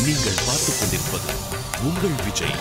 நீங்கள் பார்த்துக் கொண்டிருப்பது உங்கள் விஜய்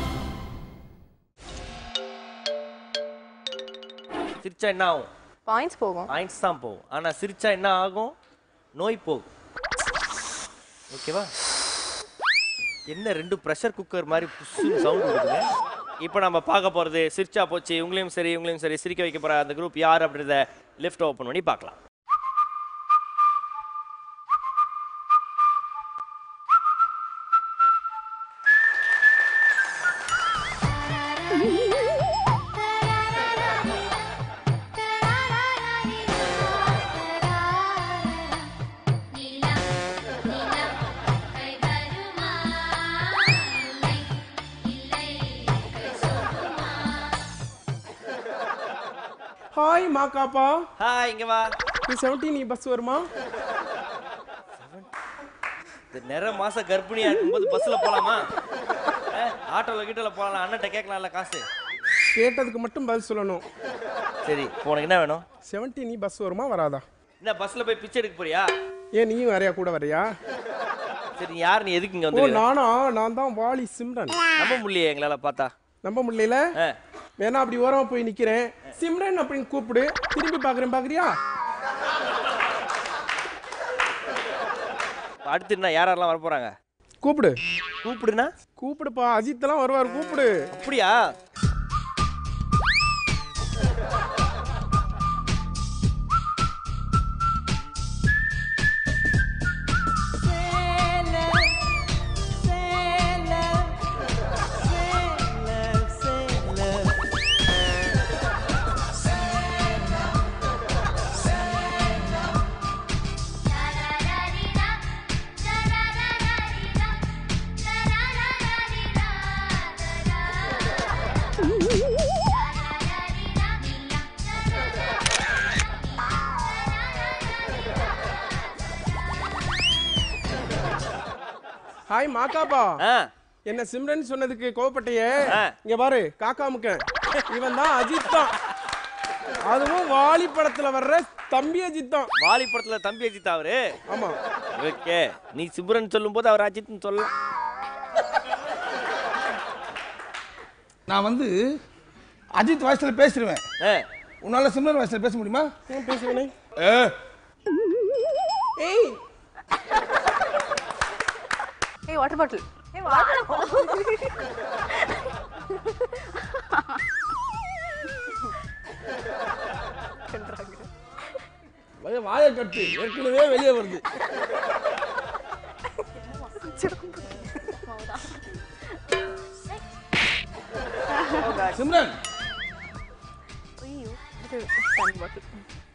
சிரிச்சா என்ன ஆகும் பாயிண்ட்ஸ் போகும் பாயிண்ட்ஸ் தான் போகும் ஆனா சிரிச்சா என்ன ஆகும் நோய் போகும் ஓகேவா என்ன ரெண்டு ப்ரெஷர் குக்கர் மாதிரி புஷ்ஷுன்னு சவுண்ட் கொடுக்குது இப்போ நம்ம பார்க்க போறது சிரிச்சா போச்சு இவங்களையும் சரி இவங்களையும் சரி சிரிக்க வைக்க போற அந்த குரூப் யார் அப்படின்றத லிஃப்ட் ஓப்பன் பண்ணி பார்க்கலாம் ஹாய் மாக்காப்பா ஹாய் இங்க வா நீ செவன்டீன் பஸ் வருமா இந்த நிற மாச கர்ப்பிணியா இருக்கும்போது பஸ்ல போலாமா அஹ், ஆட்டோல கீட்டோல போகலாம் அண்ணன்ட்ட கேட்கலாம்ல காசு கேட்டதுக்கு மட்டும் பதில் சொல்லணும் சரி இப்போ உனக்கு என்ன வேணும் செவன்டீன் பஸ் வருமா வராதா என்ன பஸ்ல போய் பிச்சை எடுக்க போறியா ஏன் நீயும் வரையா கூட வரையா சரி நீ யார் நீ எதுக்கு இங்க ஓ வந்து நானா நான் தான் வாலி சிம்ரன் நம்ப முடியலையே எங்களால பார்த்தா நம்ப முடியல அஹ், வேணா அப்படி ஓரமா போய் நிக்கிறேன் சிம்ரன் அப்படின்னு கூப்பிடு திரும்பி பாக்குறேன் பாக்குறியா அடுத்து என்ன யார் யாரெல்லாம் வர போறாங்க கூப்பிடு கூப்பிடுனா கூப்பிடுப்பா அஜித் எல்லாம் வருவார் கூப்பிடு அப்படியா ஹாய் மாக்காப்பா ஆ என்ன சிம்ரன் சொன்னதுக்கு கோவப்பட்டையே ஆ. இங்க பாரு காக்கா முக்க இவன் தான் அஜித் தான் அதுவும் வாலி படத்துல வர்ற தம்பி அஜித் தான் வாலி படத்துல தம்பி அஜித் அவரு ஆமா ஓகே நீ சிம்ரன் சொல்லும்போது அவர் அஜித்னு சொல்லலாம் நான் வந்து அஜித் வாய்ஸ்ல பேசிடுவேன் ஆ, உன்னால சிம்ரன் வாய்ஸ்ல பேச முடியுமா ஏன் பேசுவனே ஏ ஏய் ஏய் வாட்டர் பாட்டில் வய- வாயை கட்டு ஏற்கனவே வெளியே வருது சிம்ரன் ஐயோ இது தண்ணி bottle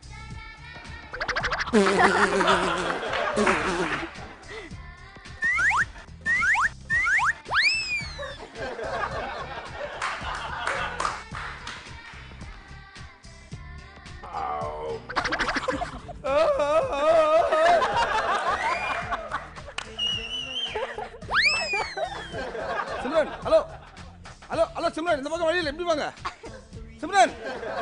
Simran hello hello hello Simran இந்த பக்கம் வழியில் எப்படி வாங்க சிம்ரன்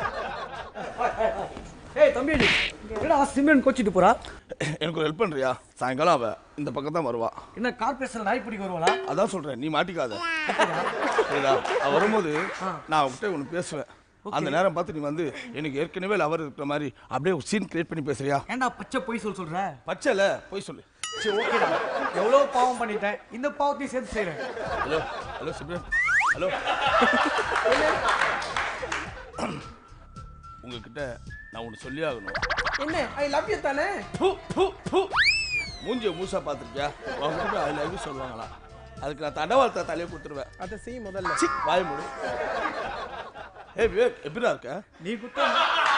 ஏய் தம்பி என்னடா சிம்ரன் கோச்சிட்டு போறா எனக்கு ஒரு ஹெல்ப் பண்றியா சாயங்காலம் அவ இந்த பக்கம் தான் வருவா என்ன கார்பரேஷன்ல நாய் பிடிக்க வருவாளா அதான் சொல்றேன் நீ மாட்டிக்காத புரியுதா அவ வரும்போது நான் அவகிட்ட ஒன்று பேசுவேன் அந்த நேரம் பார்த்து நீ வந்து எனக்கு ஏற்கனவே லவர் இருக்கிற மாதிரி அப்படியே ஒரு சீன் கிரியேட் பண்ணி பேசுறியா ஏன்டா பச்சை பொய் சொல் சொல்ற பச்சைல போய் சொல்லு சரி ஓகேடா எவ்வளவு பாவம் பண்ணிட்டேன் இந்த பாவத்தையும் சேர்த்து செய்றேன் ஹலோ ஹலோ சிம்ரன் ஹலோ உங்ககிட்ட நான் ஒன்று சொல்லி ஆகணும் என்ன ஐ லவ் யூ தானே ஃபு, ஃபு, ஃபு. மூஞ்சிய மூசா பார்த்துருக்கியா உங்ககிட்ட போய் ஐ லவ் யூ சொல்லுவாங்களா அதுக்கு நான் தண்டவாளத்தை தலையை கொடுத்துருவேன் அதை செய் முதல்ல சி வாய் மூடு ஏய் விவேக் எப்படிடா இருக்க நீ குத்த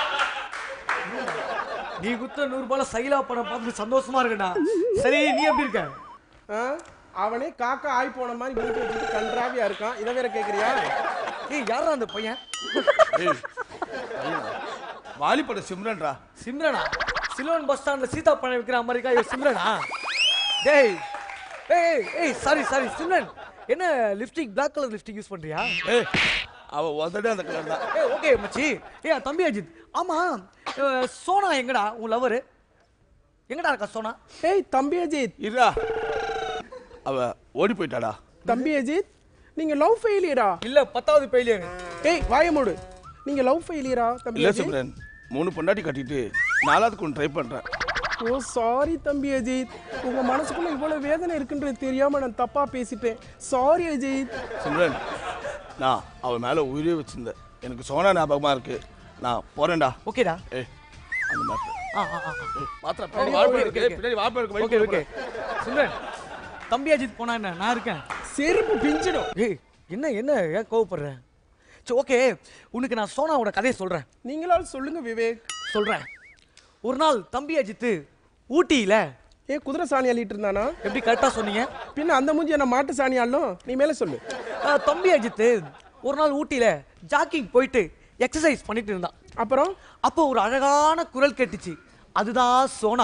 நீ குத்த நூறு ரூபாயில சைலா படம் பார்த்துட்டு சந்தோஷமா இருக்கடா சரி நீ எப்படி இருக்க ஆ? அவனே காக்கா ஆய் போன மாதிரி மூஞ்சி வச்சுட்டு கன்றாவியா இருக்கான் இதை வேற கேக்குறியா ஏய் யாரா அந்த பையன் ஏய் பையனா? வாலிப்பட சிம்ரன்டா சிம்ரனா சிலோன் பஸ் ஸ்டாண்ட்ல சீதா பழம் விற்கிற அமெரிக்கா இவ சிம்ரனா டேய் ஏய் ஏய் சாரி சாரி சிம்ரன் என்ன lipstick Black colour lipstick use பண்றியா ஏய் அவ உதடே அந்த கலர் தான் ஏய் ஓகே மச்சி ஏய் தம்பி அஜித் ஆமா அஹ், சோனா எங்கடா உன் லவர் எங்கடா இருக்கா சோனா ஏய் தம்பி அஜித் இருடா அவ ஓடி போயிட்டாடா தம்பி அஜித் நீங்க லவ் ஃபெயிலியரா இல்ல பத்தாவது பெயிலியர் ஏய் வாய மூடு நீங்க லவ் ஃபெயிலியரா தம்பி இல்ல அஜித் சிம்ரன் மூணு பொண்டாட்டி கட்டிட்டு நாலாவதுக்கு ஒன்று ட்ரை பண்றேன் ஓ சாரி தம்பி அஜித் உங்க மனசுக்குள்ள இவ்வளவு வேதனை இருக்குன்றது தெரியாம நான் தப்பா பேசிட்டேன் சாரி அஜித் சிம்ரன் நான் அவ மேல உயிரே வச்சிருந்தேன் எனக்கு சோனா ஞாபகமா இருக்கு நான் போறேன்டா ஓகேடா ஏய் அந்த மாதிரி ஆ ஆ ஆ மாத்திர பின்னாடி வாய்ப்பு இருக்கு பின்னாடி வாய்ப்பு இருக்கு ஓகே bike ஓகே சிம்ரன் தம்பி அஜித் போனா என்ன நான் இருக்கேன் செருப்பு பிஞ்சிடும் ஏய் என்ன என்ன ஏன் கோவப்படுற சரி ஓகே உனக்கு நான் சோனாவோட கதையை சொல்றேன் நீங்களாவது சொல்லுங்க விவேக் சொல்றேன் ஒரு நாள் தம்பி அஜித் ஊட்டியில ஏ குதிரை சாணி அள்ளிட்டு இருந்தானா எப்படி கரெக்டா சொன்னீங்க பின்ன அந்த மூஞ்சி என்ன மாட்டு சாணி ஆளும் நீ மேல சொல்லு ஆ, தம்பி அஜித் ஒரு நாள் ஊட்டியில ஜாக்கிங் போயிட்டு எக்ஸசைஸ் பண்ணிட்டு இருந்தான் அப்புறம் அப்போ ஒரு அழகான குரல் கேட்டுச்சு அதுதான் சோனா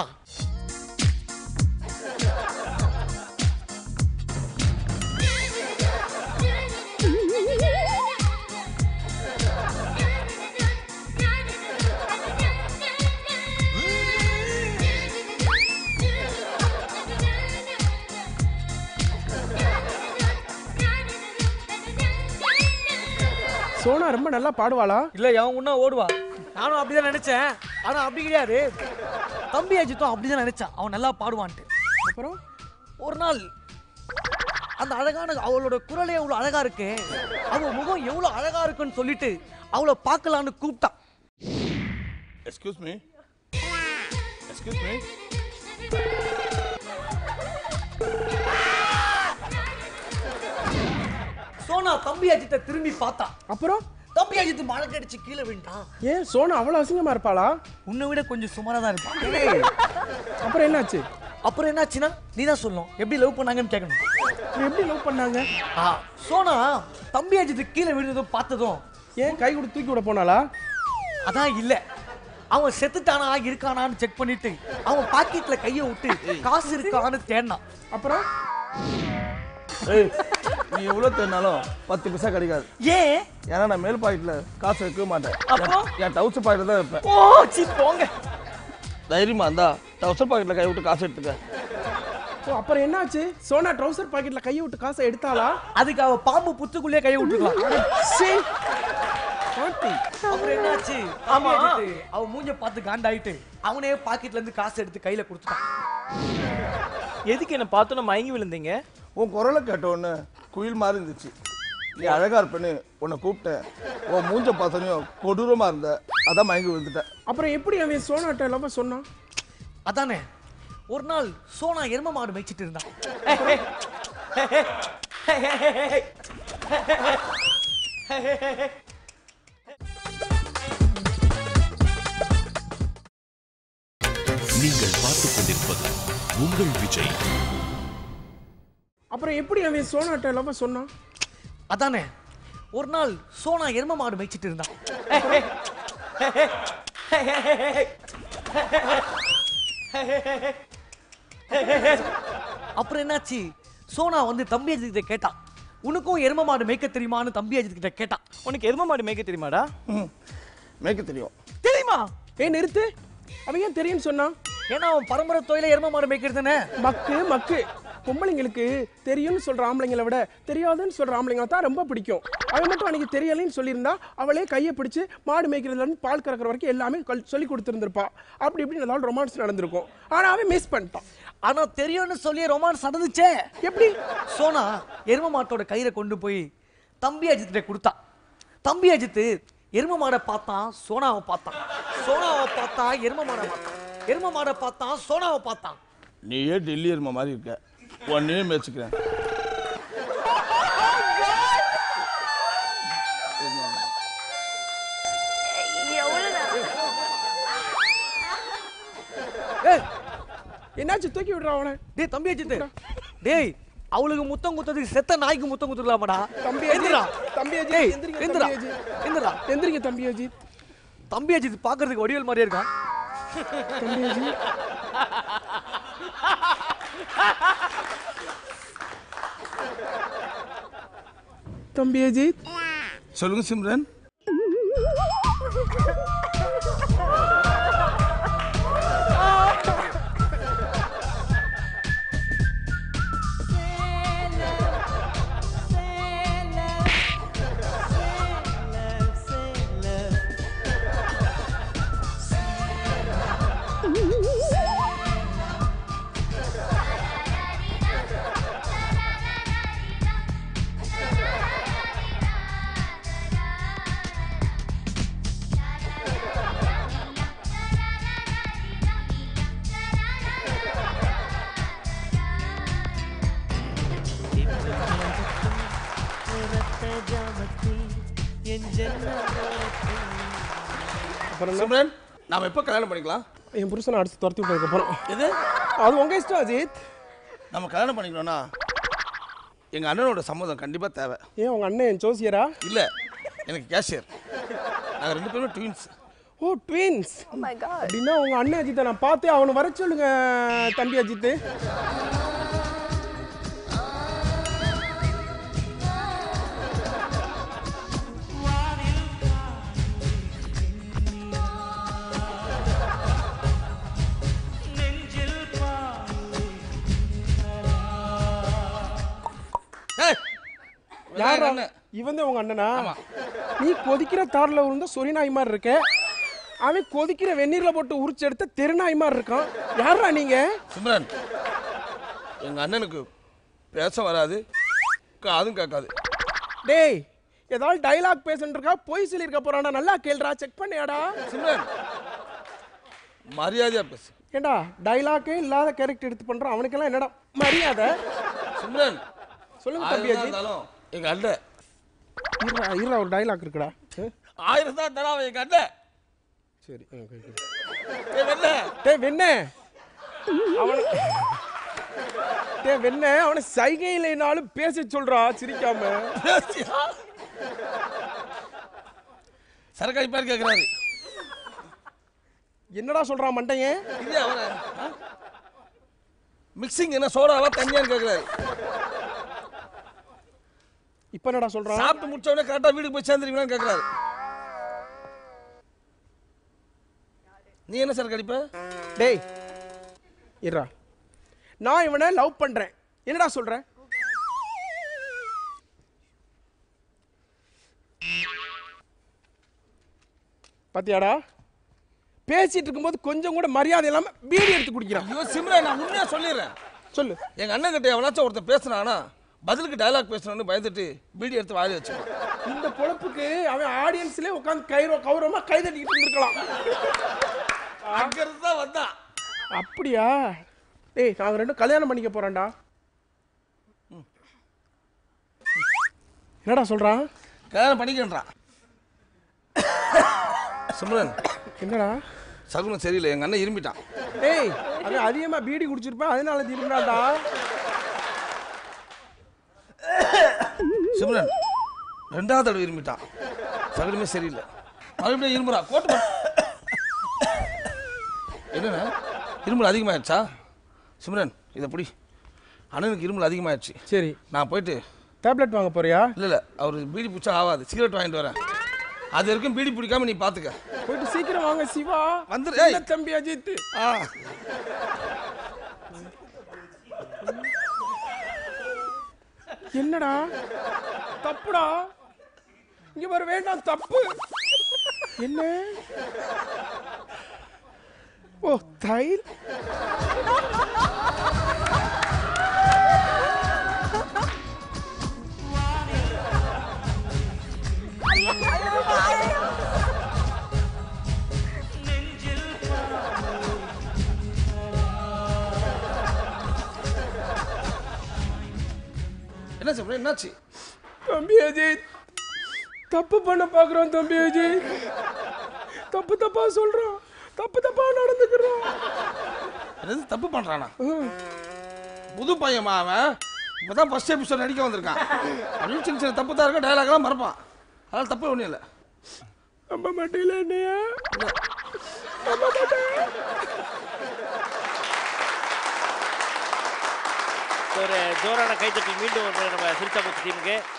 சோனா ரொம்ப நல்லா பாடுவாளா இல்ல அவன் உன்ன ஓடுவா நானும் அப்படிதான் நினைச்சேன் ஆனா அப்படி கிடையாது தம்பி அஜித்தும் அப்படிதான் நினைச்சான் அவன் நல்லா பாடுவான்ட்டு அப்புறம் ஒரு நாள் அந்த அழகான அவளோட குரலே அவ்வளோ அழகா இருக்கு அவ முகம் எவ்வளோ அழகா இருக்குன்னு சொல்லிட்டு அவளை பார்க்கலான்னு கூப்பிட்டான் excuse me excuse me Sona தம்பி அஜித்தை திரும்பி பார்த்தா அப்புறம் தம்பி அஜித் மழை கடிச்சு கீழே விழுந்தான் ஏன் சோனா அவ்வளவு அசிங்கமா இருப்பாளா உன்னை விட கொஞ்சம் சுமாரா தான் இருப்பான் அப்புறம் என்னாச்சு அப்புறம் என்னாச்சுன்னா நீ தான் சொல்லணும் எப்படி லவ் பண்ணாங்கன்னு கேட்கணும் அப்புறம் எப்படி லவ் பண்ணாங்க ஆ சோனா தம்பி அஜித் கீழே விழுந்ததும் பார்த்ததும் ஏன் கை கொடுத்து தூக்கி விட போனாளா அதான் இல்ல அவன் செத்துட்டானா இருக்கானான்னு செக் பண்ணிட்டு அவன் பாக்கெட்ல கைய விட்டு காசு இருக்கான்னு தேடினான் அப்புறம் ஏய் நீ எவ்வளோ தேடினாலும் பத்து பைசா கிடைக்காது ஏன் ஏன்னா நான் மேல் பாக்கெட்டில் காசு வைக்கவே மாட்டேன் அப்போ? என்- என் டவுசர் பாக்கெட்டில் தான் இருப்பேன் ஓ சி போங்க தைரியமா இருந்தா டவுசர் பாக்கெட்டில் கை விட்டு காசு எடுத்துக்க ஓ அப்புறம் என்னாச்சு சோனா ட்ரௌசர் பாக்கெட்ல கையை விட்டு காசை எடுத்தாளா அதுக்கு அவ பாம்பு புத்துக்குள்ளே கைய விட்டுக்கலாம் சீ. பாட்டி. அப்புறம் என்னாச்சு ஆமா அவ மூஞ்ச பார்த்து காண்டாயிட்டு அவனே பாக்கெட்ல இருந்து காசு எடுத்து கையில கொடுத்துட்டான் எதுக்கு என்ன பார்த்தோன்னு மயங்கி விழுந்தீங்க உன் குரலை கேட்ட உடனே குயில் மாதிரி இருந்துச்சு நீ அழகா இருப்பேன்னு உன்னை கூப்பிட்டேன் உன் மூஞ்ச பார்த்தனையும் கொடூரமா இருந்த அதான் மயங்கி விழுந்துட்டேன் அப்புறம் எப்படி அவன் சோனாட்ட லவ் சொன்னான் அதானே ஒரு நாள் சோனா எரும மாடு மேய்ச்சிட்டு இருந்தான் நீங்கள் பார்த்துக் கொண்டிருப்பது உங்கள் விஜய் அப்புறம் எப்படி அவன் சோனாட்ட லவ் சொன்னான் அதானே ஒரு நாள் சோனா எரும மாடு மேய்ச்சிட்டு இருந்தான் அப்புறம் என்னாச்சு சோனா வந்து தம்பி அஜித் கிட்ட கேட்டான் உனக்கும் எரும மாடு மேய்க்க தெரியுமான்னு தம்பி அஜித் கிட்ட கேட்டான் உனக்கு எரும மாடு மேய்க்க தெரியுமாடா ம், மேய்க்க தெரியும் தெரியுமா ஏய் நிறுத்து அவன் ஏன் தெரியும்னு சொன்னான் ஏன்னா அவன் பரம்பரை தொழில எரும மாடு மேய்க்கிறது தானே மக்கு மக்கு பொம்பளைங்களுக்கு தெரியும்னு சொல்ற ஆம்பளைங்களை விட தெரியாதுன்னு சொல்ற ஆம்பளைங்களை தான் ரொம்ப பிடிக்கும் அவன் மட்டும் அன்னைக்கு தெரியலைன்னு சொல்லியிருந்தா அவளே கையை பிடிச்சு மாடு மேய்க்கிறதுல இருந்து பால் கறக்கிற வரைக்கும் எல்லாமே கல்- சொல்லி கொடுத்துருந்துருப்பா அப்படி இப்படி ஏதாவது ரொமான்ஸ் நடந்திருக்கும் ஆனா அவன் மிஸ் பண்ணிட்டான் ஆனா தெரியும்னு சொல்லி ரொமான்ஸ் நடந்துச்சே எப்படி சோனா எரும மாட்டோட கயிறை கொண்டு போய் தம்பி அஜித் கிட்ட கொடுத்தா தம்பி அஜித் எரும மாடை பார்த்தான் சோனாவை பார்த்தான் சோனாவை பார்த்தா எரும மாடை பார்த்தான் எரும மாடை பார்த்தான் சோனாவை பார்த்தான் நீயே டெல்லி எருமை மாதிரி இருக்க உன்னையே மேய்ச்சிக்கிறேன் ஏய் என்னாச்சு தூக்கி விடுறான் அவனை டேய் தம்பி அஜித் டேய் அவளுக்கு முத்தம் குத்ததுக்கு செத்த நாய்க்கு முத்தம் குத்துடலாமாடா தம்பி எந்திரா அஜித் தம்பி டேய் அஜித் எந்திரிங்க எந்திரா தம்பி அஜித் எந்திரா எந்திரிங்க தம்பி அஜித் தம்பி அஜித் பாக்குறதுக்கு வடிவேல் மாதிரியே இருக்கான் தம்பி அஜித் தம்பி அஜித் சொல்லுங்க சிம்ரன் அப்புறம் என்ன சிம்ரன் நாம எப்போ கல்யாணம் பண்ணிக்கலாம் என் புருஷனை அடிச்சு துரத்தி விட்டதுக்கு அப்புறம் எது அது உங்க இஷ்டம் அஜித் நம்ம கல்யாணம் பண்ணிக்கணும்னா எங்கள் அண்ணனோட சம்மதம் கண்டிப்பாக தேவை ஏன் உங்க அண்ணன் என் ஜோசியரா இல்லை எனக்கு கேஷியர் நாங்கள் ரெண்டு பேரும் twins oh twins Oh my god. அப்படின்னா உங்க அண்ணன் அஜித்தை நான் பார்த்தே அவனை வர சொல்லுங்க தம்பி அஜித் ஏய் யாரா அண்ணன் இவன் தான் உங்க அண்ணனா நீ கொதிக்கிற தார்ல விழுந்த சொரி நாய் மாதிரி இருக்க அவன் கொதிக்கிற வெந்நீர்ல போட்டு உரிச்சு எடுத்த தெருநாய் மாதிரி இருக்கான் யாரா நீங்க சிம்ரன் எங்கள் அண்ணனுக்கு பேச வராது காதும் கேட்காது டேய் ஏதாவது டைலாக் பேசுன்னு இருக்கா பொய் சொல்லியிருக்க போறானா நல்லா கேளுடா செக் பண்ணியாடா சிம்ரன் மரியாதையாக பேசு ஏண்டா டைலாக்கே இல்லாத கேரக்டர் எடுத்து பண்றான் அவனுக்கெல்லாம் என்னடா மரியாதை சிம்ரன் சொல்லுங்க தம்பி ஆயிரம் தான் அஜித் இருந்தாலும் எங்கள் அண்ணன் இருடா இருடா ஒரு டைலாக் இருக்குடா ஆ? ஆயிரம் தான் தரா எங்கள் அண்ணன் சரி ஆ, okay, okay. ஏய், வெண்ணே. டேய் வெண்ணே அவன டேய் வெண்ணே அவனை சைகையிலைனாலும் பேச சொல்றா சிரிக்காம பேசியா? சரக்கு அடிப்பார் கேட்குறாரு என்னடா சொல்றான் மண்டையன் இது அவரை மிக்சிங் என்ன சோடாவா தண்ணியான்னு கேட்குறாரு இப்ப என்னடா சொல்றான் சாப்பிட்டு முடிச்ச உடனே கரெக்டாக வீட்டுக்கு போய் சேர்ந்துருவீங்களான்னு கேட்குறாரு நீ என்ன சரக்கு அடிப்ப டேய் இருடா நான் இவனை லவ் பண்றேன் என்னடா சொல்ற பாத்தியாடா பேசிட்டு இருக்கும்போது கொஞ்சம் கூட மரியாதை இல்லாம பீடி எடுத்து குடிக்கிறான் ஐயோ சிம்ரா நான் உண்மையாக சொல்லிடுறேன் சொல்லு எங்க அண்ணன் கிட்ட எவனாச்சும் ஒருத்தன் பேசுனானா பதிலுக்கு டயலாக் பேசணும்னு பயந்துட்டு பீடி எடுத்து வாயில வச்சுப்பான் இந்த பொழப்புக்கு அவன் ஆடியன்ஸ்லயே உட்காந்து கயிறோ கௌரவமா கை தட்டிக்கிட்டு இருந்திருக்கலாம் அங்க இருந்து தான் வந்தான் அப்படியா டேய் நாங்க ரெண்டும் கல்யாணம் பண்ணிக்க போறோம்டா என்னடா சொல்றான் கல்யாணம் பண்ணிக்கின்றான் சிம்ரன் என்னடா சகுனம் சரியில்லை எங்க அண்ணன் இருமிட்டான் டேய் அவன் அதிகமா பீடி குடிச்சிருப்பான் அதனால திரும்பினாடா சிம்ரன் ரெண்டாவது தடவை இருமிட்டான் சகுனமே சரியில்லை மறுபடியும் இருமுறா கோட்டு போடு. என்னண்ணா இருமல் அதிகமாயிடுச்சா சிம்ரன் இதை பிடி அண்ணனுக்கு இருமல் அதிகமாயிடுச்சு சரி நான் போயிட்டு டேப்லெட் வாங்க போறியா இல்லை இல்லை அவர் பீடி பிடிச்சா ஆகாது சிகரெட் வாங்கிட்டு வரேன் அது வரைக்கும் பீடி பிடிக்காம நீ பார்த்துக்க போயிட்டு சீக்கிரம் வாங்க சிவா வந்துரு, சின்ன ஏய். தம்பி அஜித் ஆ என்னடா தப்புடா இங்க வர வேண்டாம் தப்பு என்ன ஓ தைல் என்ன சிம்ரன் என்னாச்சு தம்பி அஜித் தப்பு பண்ண பாக்குறோம் தம்பி அஜித் தப்பு தப்பா சொல்றோம் தப்பு தப்பா நடந்துக்கிறோம் என்னது தப்பு பண்றானா புது பையன்மா அவன் இப்பதான் ஃபர்ஸ்ட் எபிசோட் நடிக்க வந்திருக்கான் அப்படின்னு சின்ன சின்ன தப்பு தான் இருக்கும் டயலாக்லாம் மறப்பான் அதனால தப்பு ஒன்றும் இல்லை நம்ப மாட்டேல என்னைய நம்ப மாட்டேன் ஒரு ஜோரான கைத்தட்டல் மீண்டும் ஒரு முறை நம்ம சிரிச்சா போச்சு டீமுக்கு